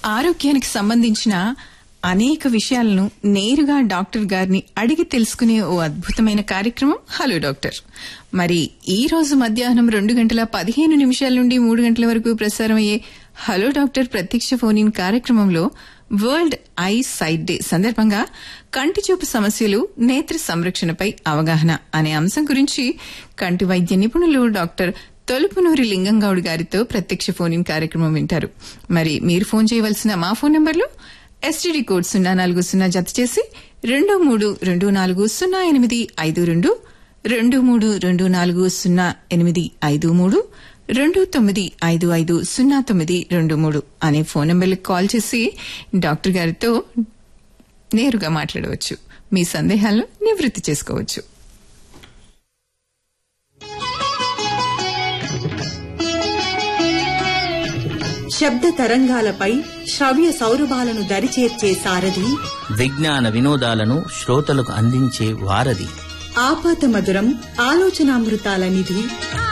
ఆరోగ్యానికి సంబంధించిన అనేక విషయాలను నేరుగా డాక్టర్ గారిని అడిగి తెలుసుకునే ఓ అద్భుతమైన కార్యక్రమం హలో డాక్టర్ మరి ఈ రోజు మధ్యాహ్నం రెండు గంటల పదిహేను నిమిషాల నుండి మూడు గంటల వరకు ప్రసారం అయ్యే హలో డాక్టర్ ప్రత్యక్ష ఫోన్ ఇన్ కార్యక్రమంలో వరల్డ్ ఐ సైట్ డే సందర్భంగా కంటి చూపు సమస్యలు నేత్ర సంరక్షణపై అవగాహన అనే అంశం గురించి కంటి వైద్య నిపుణులు డాక్టర్ తొలుపునూరి లింగంగౌడ్ గారితో ప్రత్యక్ష ఫోన్ ఇన్ కార్యక్రమం వింటారు మరి మీరు ఫోన్ చేయవలసిన మా ఫోన్ నంబర్లు ఎస్టీడీ కోడ్ సున్నా నాలుగు సున్నా జత చేసి రెండు మూడు రెండు నాలుగు సున్నా ఎనిమిది ఐదు రెండు రెండు మూడు రెండు నాలుగు సున్నా ఎనిమిది ఐదు మూడు రెండు తొమ్మిది ఐదు ఐదు సున్నా తొమ్మిది రెండు మూడు అనే ఫోన్ నంబర్లకు కాల్ చేసి డాక్టర్ గారితో నేరుగా మాట్లాడవచ్చు మీ సందేహాలను నివృత్తి చేసుకోవచ్చు శబ్ద తరంగాలపై శ్రవ్య సౌరభాలను దరిచేర్చే సారథి విజ్ఞాన వినోదాలను శ్రోతలకు అందించే వారధి ఆపాత మధురం ఆలోచనామృతాల నిధి